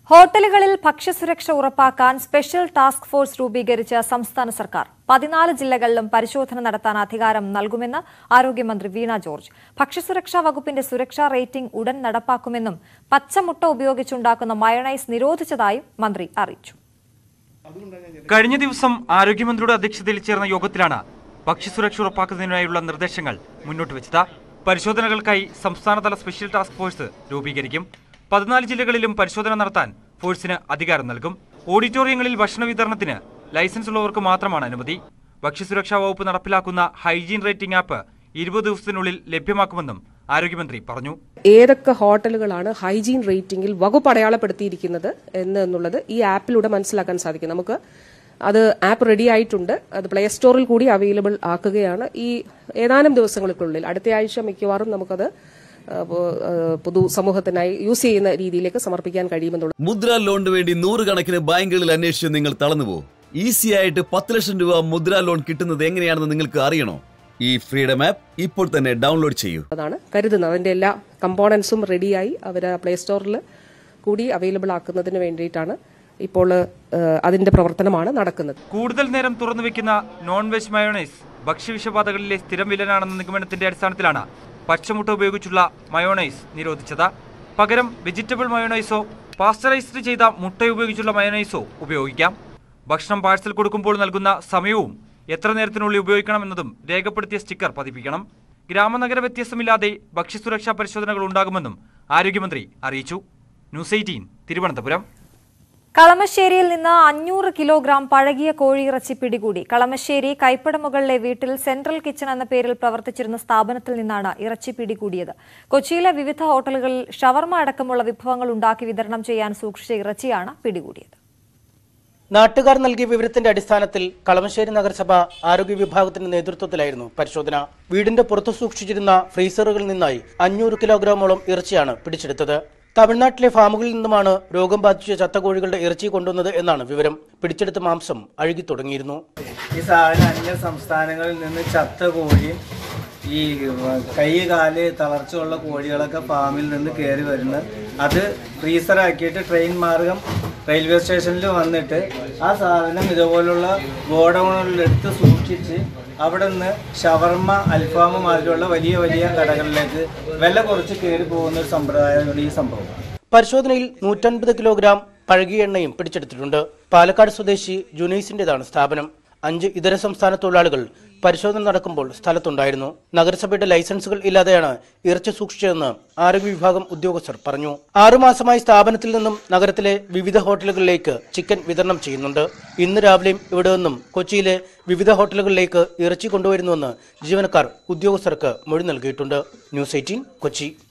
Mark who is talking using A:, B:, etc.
A: ഹോട്ടലുകളിൽ ഭക്ഷ്യസുരക്ഷ ഉറപ്പാക്കാൻ സ്പെഷ്യൽ ടാസ്ക് ഫോഴ്സ് രൂപീകരിച്ച സംസ്ഥാന സർക്കാർ പതിനാല് ജില്ലകളിലും പരിശോധന നടത്താൻ അധികാരം നൽകുമെന്ന് ആരോഗ്യമന്ത്രി വീണ ജോർജ് ഭക്ഷ്യസുരക്ഷാ വകുപ്പിന്റെ സുരക്ഷാ റേറ്റിംഗ് ഉടൻ നടപ്പാക്കുമെന്നും പച്ചമുട്ട ഉപയോഗിച്ചുണ്ടാക്കുന്ന മയണൈസ് നിരോധിച്ചതായും മന്ത്രി അറിയിച്ചു
B: കഴിഞ്ഞ ദിവസം ആരോഗ്യമന്ത്രിയുടെ അധ്യക്ഷതയിൽ ചേർന്ന യോഗത്തിലാണ് ഭക്ഷ്യസുരക്ഷ ഉറപ്പാക്കുന്നതിനായുള്ള നിർദ്ദേശങ്ങൾ മുന്നോട്ട് വെച്ചത് പരിശോധനകൾക്കായി സംസ്ഥാനതല സ്പെഷ്യൽ ടാസ്ക് ഫോഴ്സ് രൂപീകരിക്കും പതിനാല് ജില്ലകളിലും പരിശോധന നടത്താൻ ഫോഴ്സിന് അധികാരം നൽകും ഓഡിറ്റോറിയങ്ങളിൽ ഭക്ഷണ വിതരണത്തിന് ലൈസൻസ് ഉള്ളവർക്ക് മാത്രമാണ് അനുമതി ഭക്ഷ്യസുരക്ഷാ വകുപ്പ് നടപ്പിലാക്കുന്ന ഹൈജീൻ റേറ്റിംഗ് ആപ്പ് ഇരുപത് ദിവസത്തിനുള്ളിൽ ലഭ്യമാക്കുമെന്നും ആരോഗ്യമന്ത്രി പറഞ്ഞു
C: ഏതൊക്കെ ഹോട്ടലുകളാണ് ഹൈജീൻ റേറ്റിംഗിൽ വകുപ്പ് അടയാളപ്പെടുത്തിയിരിക്കുന്നത് എന്ന് എന്നുള്ളത് ഈ ആപ്പിലൂടെ മനസ്സിലാക്കാൻ സാധിക്കും നമുക്ക് അത് ആപ്പ് റെഡി ആയിട്ടുണ്ട് അത് പ്ലേ സ്റ്റോറിൽ കൂടി അവൈലബിൾ ആക്കുകയാണ് ഈ ഏതാനും ദിവസങ്ങൾക്കുള്ളിൽ അടുത്ത ആഴ്ച മിക്കവാറും നമുക്കത് ആ, പൊ- ആ, പൊതുസമൂഹത്തിനായി യൂസ് ചെയ്യുന്ന രീതിയിലേക്ക് സമർപ്പിക്കാൻ കഴിയുമെന്നുള്ളത്
D: മുദ്ര ലോണിന് വേണ്ടി നൂറുകണക്കിന് ബാങ്കുകളിൽ അന്വേഷിച്ച് നിങ്ങൾ തളർന്നുപോ ഈസി ആയിട്ട് പത്ത് ലക്ഷം രൂപ മുദ്ര ലോൺ കിട്ടുന്നത് എങ്ങനെയാണെന്ന് നിങ്ങൾക്ക് അറിയണോ ഈ ഫ്രീഡം ആപ്പ് ഇപ്പോൾ തന്നെ ഡൗൺലോഡ് ചെയ്യൂ
C: അതാണ് കരുതുന്നത് അതിന്റെ എല്ലാ കമ്പോണൻസും റെഡിയായി അവർ പ്ലേ സ്റ്റോറിൽ കൂടി അവൈലബിൾ ആക്കുന്നതിന് വേണ്ടിയിട്ടാണ് ഇപ്പോൾ ആ, അതിന്റെ പ്രവർത്തനമാണ് നടക്കുന്നത്
B: കൂടുതൽ നേരം തുറന്നു വെക്കുന്ന നോൺ വെജ് മയോണൈസ് ഭക്ഷ്യവിഷബാധകളിലെ സ്ഥിരം വില്ലനാണെന്ന നിഗമനത്തിന്റെ അടിസ്ഥാനത്തിലാണ് പച്ചമുട്ട ഉപയോഗിച്ചുള്ള മയോണൈസ് നിരോധിച്ചത് പകരം വെജിറ്റബിൾ മയോണൈസോ പാസ്ചറൈസ്ഡ് ചെയ്ത മുട്ട ഉപയോഗിച്ചുള്ള മയോണൈസോ ഉപയോഗിക്കാം ഭക്ഷണം പാഴ്സൽ കൊടുക്കുമ്പോൾ നൽകുന്ന സമയവും എത്ര നേരത്തിനുള്ളിൽ ഉപയോഗിക്കണമെന്നതും രേഖപ്പെടുത്തിയ സ്റ്റിക്കർ പതിപ്പിക്കണം ഗ്രാമനഗര വ്യത്യാസമില്ലാതെ ഭക്ഷ്യസുരക്ഷാ പരിശോധനകൾ ഉണ്ടാകുമെന്നും ആരോഗ്യമന്ത്രി അറിയിച്ചു ന്യൂസ് എയ്റ്റീൻ തിരുവനന്തപുരം
A: കളമശ്ശേരിയിൽ നിന്ന് അഞ്ഞൂറ് കിലോഗ്രാം പഴകിയ കോഴിയിറച്ചി പിടികൂടി കളമശ്ശേരി കൈപ്പടമുകളിലെ വീട്ടിൽ സെൻട്രൽ കിച്ചൺ എന്ന പേരിൽ പ്രവർത്തിച്ചിരുന്ന സ്ഥാപനത്തിൽ നിന്നാണ് ഇറച്ചി പിടികൂടിയത് കൊച്ചിയിലെ വിവിധ ഹോട്ടലുകളിൽ ഷവർമ അടക്കമുള്ള വിഭവങ്ങൾ ഉണ്ടാക്കി വിതരണം ചെയ്യാൻ സൂക്ഷിച്ച ഇറച്ചിയാണ് പിടികൂടിയത്
E: നാട്ടുകാർ നൽകിയ വിവരത്തിന്റെ അടിസ്ഥാനത്തിൽ കളമശ്ശേരി നഗരസഭ ആരോഗ്യ വിഭാഗത്തിന്റെ നേതൃത്വത്തിലായിരുന്നു പരിശോധന വീടിന്റെ പുറത്തു സൂക്ഷിച്ചിരുന്ന ഫ്രീസറുകളിൽ നിന്നായി അഞ്ഞൂറ് കിലോഗ്രാമോളം ഇറച്ചിയാണ് പിടിച്ചെടുത്തത് തമിഴ്നാട്ടിലെ ഫാമുകളിൽ നിന്നുമാണ് രോഗം ബാധിച്ച ചത്ത കോഴികളുടെ ഇറച്ചി കൊണ്ടുവന്നത് എന്നാണ് വിവരം പിടിച്ചെടുത്ത മാംസം അഴുകി തുടങ്ങിയിരുന്നു
F: ഈ സാധനം അന്യ സംസ്ഥാനങ്ങളിൽ നിന്ന് ചത്ത കോഴിയും ഈ കൈ കാല് തളർച്ചയുള്ള കോഴികളൊക്കെ ഫാമിൽ നിന്ന് കയറി വരുന്നത് അത് ഫ്രീസറാക്കിയിട്ട് ട്രെയിൻ മാർഗം റെയിൽവേ സ്റ്റേഷനിൽ വന്നിട്ട് ആ സാധനം ഇതുപോലുള്ള ഗോഡൗണുകളിലെടുത്ത് സൂക്ഷിച്ച് അവിടെ നിന്ന് ഷവർമ്മ അൽഫാം മാതിരിയുള്ള വലിയ വലിയ കടകളിലേക്ക് വില കുറച്ച് കയറി പോകുന്ന ഒരു സമ്പ്രദായമാണ് ഈ സംഭവം
E: പരിശോധനയിൽ നൂറ്റൻപത് കിലോഗ്രാം പഴകിയ എണ്ണയും പിടിച്ചെടുത്തിട്ടുണ്ട് പാലക്കാട് സ്വദേശി ജുനൈസിന്റേതാണ് സ്ഥാപനം അഞ്ച് ഇതര സംസ്ഥാന തൊഴിലാളികൾ പരിശോധന നടക്കുമ്പോൾ സ്ഥലത്തുണ്ടായിരുന്നു നഗരസഭയുടെ ലൈസൻസുകൾ ഇല്ലാതെയാണ് ഇറച്ചി സൂക്ഷിച്ചതെന്ന് ആരോഗ്യ വിഭാഗം ഉദ്യോഗസ്ഥർ പറഞ്ഞു ആറുമാസമായി സ്ഥാപനത്തിൽ നിന്നും നഗരത്തിലെ വിവിധ ഹോട്ടലുകളിലേക്ക് ചിക്കൻ വിതരണം ചെയ്യുന്നുണ്ട് ഇന്ന് രാവിലെയും ഇവിടെ നിന്നും കൊച്ചിയിലെ വിവിധ ഹോട്ടലുകളിലേക്ക് ഇറച്ചി കൊണ്ടുവരുന്നുവെന്ന് ജീവനക്കാർ ഉദ്യോഗസ്ഥർക്ക് മൊഴി നൽകിയിട്ടുണ്ട് ന്യൂസ് എയ്റ്റീൻ കൊച്ചി